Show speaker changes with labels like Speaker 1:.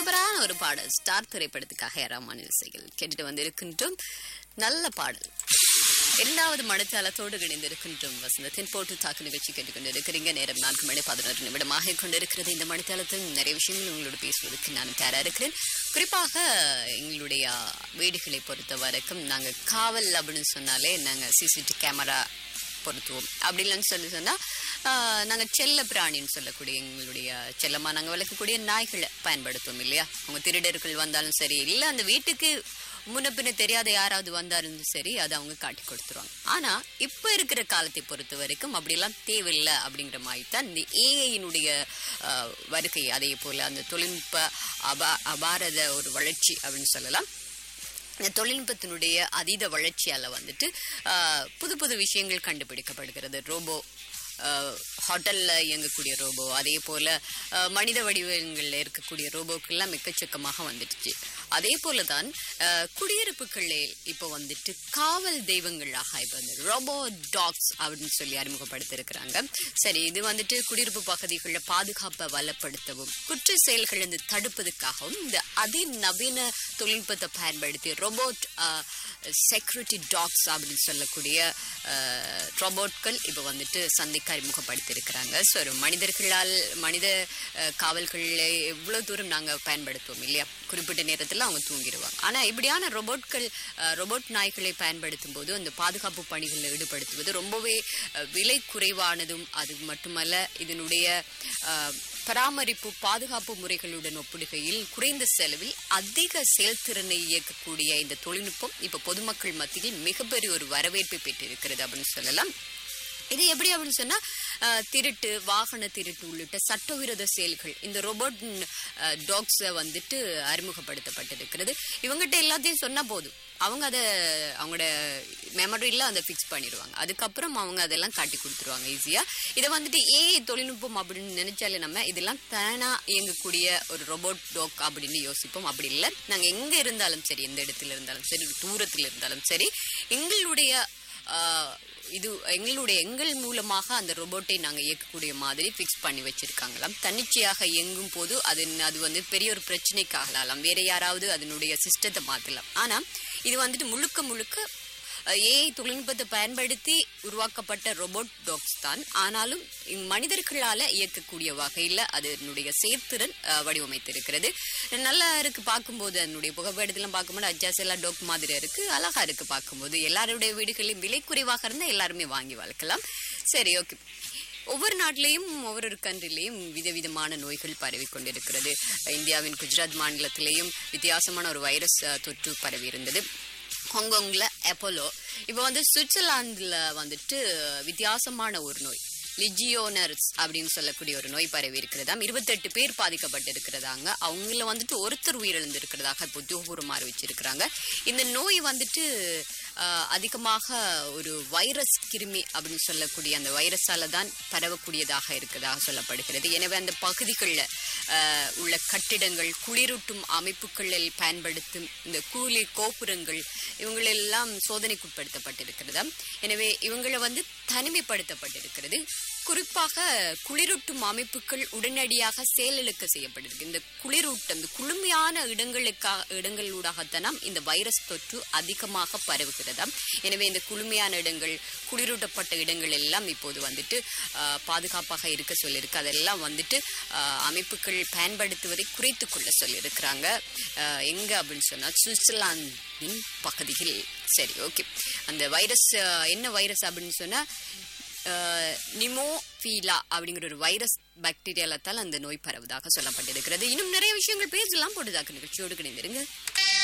Speaker 1: சூப்பரான ஒரு பாடல் ஸ்டார் திரைப்படத்துக்காக யாராமான இசைகள் கேட்டுட்டு வந்திருக்கின்றோம் நல்ல பாடல் இரண்டாவது மனத்தாளத்தோடு இணைந்திருக்கின்றோம் வசந்தத்தின் போட்டு தாக்கு நிகழ்ச்சி கேட்டுக்கொண்டு இருக்கிறீங்க நேரம் நான்கு மணி பதினொரு நிமிடமாக கொண்டிருக்கிறது இந்த மனத்தாளத்தில் நிறைய விஷயங்கள் உங்களோட பேசுவதற்கு நான் தயாரா இருக்கிறேன் குறிப்பாக எங்களுடைய வீடுகளை பொறுத்த வரைக்கும் நாங்கள் காவல் அப்படின்னு சொன்னாலே நாங்கள் சிசிடிவி கேமரா பொருத்துவோம் அப்படி இல்லைன்னு சொல்லி சொன்னால் நாங்கள் செல்ல பிராணின்னு சொல்லக்கூடிய எங்களுடைய செல்லமாக நாங்கள் வளர்க்கக்கூடிய நாய்களை பயன்படுத்துவோம் இல்லையா அவங்க திருடர்கள் வந்தாலும் சரி இல்லை அந்த வீட்டுக்கு முன்ன பின்ன தெரியாத யாராவது வந்தாலும் சரி அதை அவங்க காட்டி கொடுத்துருவாங்க ஆனா இப்ப இருக்கிற காலத்தை பொறுத்த வரைக்கும் அப்படிலாம் தேவையில்லை அப்படிங்கிற மாதிரி தான் இந்த ஏஐயினுடைய வருகை அதே போல அந்த தொழில்நுட்ப அபா அபாரத ஒரு வளர்ச்சி அப்படின்னு சொல்லலாம் இந்த தொழில்நுட்பத்தினுடைய அதீத வளர்ச்சியால வந்துட்டு ஆஹ், புது புது விஷயங்கள் கண்டுபிடிக்கப்படுகிறது ரோபோ ஹோட்டல்ல இயங்கக்கூடிய ரோபோ அதே போல ஆஹ், மனித வடிவங்களில் இருக்கக்கூடிய ரோபோக்கெல்லாம் எக்கச்சக்கமாக வந்துடுச்சு அதே போல தான் ஆஹ், குடியிருப்புகளில் இப்போ வந்துட்டு காவல் தெய்வங்களாக இப்போ வந்து ரோபோ டாக்ஸ் அப்படின்னு சொல்லி அறிமுகப்படுத்தியிருக்கிறாங்க சரி இது வந்துட்டு குடியிருப்பு பகுதிகளில் பாதுகாப்பை வளப்படுத்தவும் குற்ற செயல்கள் வந்து தடுப்பதற்காகவும் இந்த அதிநவீன தொழில்நுட்பத்தை பயன்படுத்தி ரோபோட் செக்யூரிட்டி டாக்ஸ் அப்படின்னு சொல்லக்கூடிய ரோபோட்கள் இப்போ வந்துட்டு சந்தைக்கு அறிமுகப்படுத்தியிருக்கிறாங்க ஸோ ஒரு மனிதர்களால் மனித அஹ், காவல்களை எவ்வளோ தூரம் நாங்கள் பயன்படுத்துவோம் இல்லையா குறிப்பிட்ட நேரத்தில் அவங்க தூங்கிடுவாங்க ஆனால் இப்படியான ரோபோட்கள் ரோபோட் நாய்களை பயன்படுத்தும் போது அந்த பாதுகாப்பு பணிகளில் ஈடுபடுத்துவது ரொம்பவே அஹ், விலை குறைவானதும் அது மட்டுமல்ல இதனுடைய அஹ், பராமரிப்பு பாதுகாப்பு முறைகளுடன் ஒப்பிடுகையில் குறைந்த செலவில் அதிக செயல்திறனை இயக்கக்கூடிய இந்த தொழில்நுட்பம் இப்ப பொதுமக்கள் மத்தியில் மிகப்பெரிய ஒரு வரவேற்பை பெற்றிருக்கிறது அப்படின்னு சொல்லலாம் இது எப்படி அப்படின்னு சொன்னா அஹ், திருட்டு வாகன திருட்டு உள்ளிட்ட சட்டவிரோத செயல்கள் இந்த ரோபோட் டாக்ஸை வந்துட்டு அறிமுகப்படுத்தப்பட்டிருக்கிறது இவங்ககிட்ட எல்லாத்தையும் சொன்னா போதும் அவங்க அதை அவங்களோட மெமரியில் அதை ஃபிக்ஸ் பண்ணிடுவாங்க அதுக்கப்புறம் அவங்க அதெல்லாம் காட்டி கொடுத்துருவாங்க ஈஸியா இதை வந்துட்டு ஏஐ தொழில்நுட்பம் அப்படின்னு நினைச்சாலே நம்ம இதெல்லாம் தானா இயங்கக்கூடிய ஒரு ரோபோட் டாக் அப்படின்னு யோசிப்போம் அப்படி இல்லை நாங்க எங்க இருந்தாலும் சரி எந்த இடத்துல இருந்தாலும் சரி தூரத்துல இருந்தாலும் சரி எங்களுடைய ஆஹ், இது எங்களுடைய எங்கள் மூலமாக அந்த ரோபோட்டை நாங்கள் இயக்கக்கூடிய மாதிரி ஃபிக்ஸ் பண்ணி வச்சிருக்காங்களாம் தன்னிச்சையாக இயங்கும் போது அது அது வந்து பெரிய ஒரு பிரச்சனைக்கு ஆகலாம் வேற யாராவது அதனுடைய சிஸ்டத்தை மாற்றலாம் ஆனால் இது வந்துட்டு முழுக்க முழுக்க ஏஐ தொழில்நுட்பத்தை பயன்படுத்தி உருவாக்கப்பட்ட ரோபோட் டாக்ஸ் தான் ஆனாலும் இம் மனிதர்களால இயக்கக்கூடிய வகையில் அதனுடைய செயற்திறன் அஹ், வடிவமைத்திருக்கிறது நல்லா இருக்கு பார்க்கும்போது அதனுடைய புகைப்படத்தெல்லாம் பார்க்கும்போது அஜாசெல்லா டாக் மாதிரி இருக்கு அழகா இருக்கு பார்க்கும்போது எல்லாருடைய வீடுகளிலும் விலை குறைவாக இருந்தால் எல்லாருமே வாங்கி வளர்க்கலாம் சரி ஓகே ஒவ்வொரு நாட்டிலையும் ஒவ்வொரு கண்ட்ரிலையும் விதவிதமான நோய்கள் பரவி கொண்டிருக்கிறது இந்தியாவின் குஜராத் மாநிலத்திலேயும் வித்தியாசமான ஒரு வைரஸ் அஹ், தொற்று பரவி இருந்தது ஹாங்காங்ல அப்போலோ இப்போ வந்து சுவிட்சர்லாந்துல வந்துட்டு வித்தியாசமான ஒரு நோய் லிஜியோனர்ஸ் அப்படின்னு சொல்லக்கூடிய ஒரு நோய் பரவி இருக்கிறதாம் இருபத்தெட்டு பேர் பாதிக்கப்பட்டிருக்கிறதாங்க அவங்கள வந்துட்டு ஒருத்தர் உயிரிழந்திருக்கிறதாக இப்போ உத்தியோகபூர்வமாக அறிவிச்சிருக்கிறாங்க இந்த நோய் வந்துட்டு ஆஹ், அதிகமாக ஒரு வைரஸ் கிருமி அப்படின்னு சொல்லக்கூடிய அந்த வைரஸால தான் பரவக்கூடியதாக இருக்கிறதாக சொல்லப்படுகிறது எனவே அந்த பகுதிகளில் உள்ள கட்டிடங்கள் குளிரூட்டும் அமைப்புகளில் பயன்படுத்தும் இந்த கூலி கோபுரங்கள் இவங்களெல்லாம் சோதனைக்குட்படுத்தப்பட்டிருக்கிறதா எனவே இவங்களை வந்து தனிமைப்படுத்தப்பட்டிருக்கிறது குறிப்பாக குளிரூட்டும் அமைப்புகள் உடனடியாக செயலிழக்க செய்யப்பட்டிருக்கு இந்த குளிரூட்டம் இந்த குளுமையான இடங்களுக்காக இடங்களூடாகத்தான் இந்த வைரஸ் தொற்று அதிகமாக பரவுகிறதாம் எனவே இந்த குளுமையான இடங்கள் குளிரூட்டப்பட்ட இடங்கள் எல்லாம் இப்போது வந்துட்டு ஆஹ், பாதுகாப்பாக இருக்க சொல்லியிருக்கு அதெல்லாம் வந்துட்டு ஆஹ், அமைப்புகள் பயன்படுத்துவதை குறைத்து கொள்ள சொல்லியிருக்கிறாங்க ஆஹ், எங்க அப்படின்னு சொன்னா சுவிட்சர்லாந்தின் பகுதியில் சரி ஓகே அந்த வைரஸ் ஆஹ், என்ன வைரஸ் அப்படின்னு சொன்னா நிமோஃபீலா அப்படிங்கிற ஒரு வைரஸ் பாக்டீரியாலத்தால் அந்த நோய் பரவுவதாக சொல்லப்பட்டிருக்கிறது இன்னும் நிறைய விஷயங்கள் பேசலாம் போட்டுதாக்கு நிகழ்ச்சியோடு கிடைந்திருங்க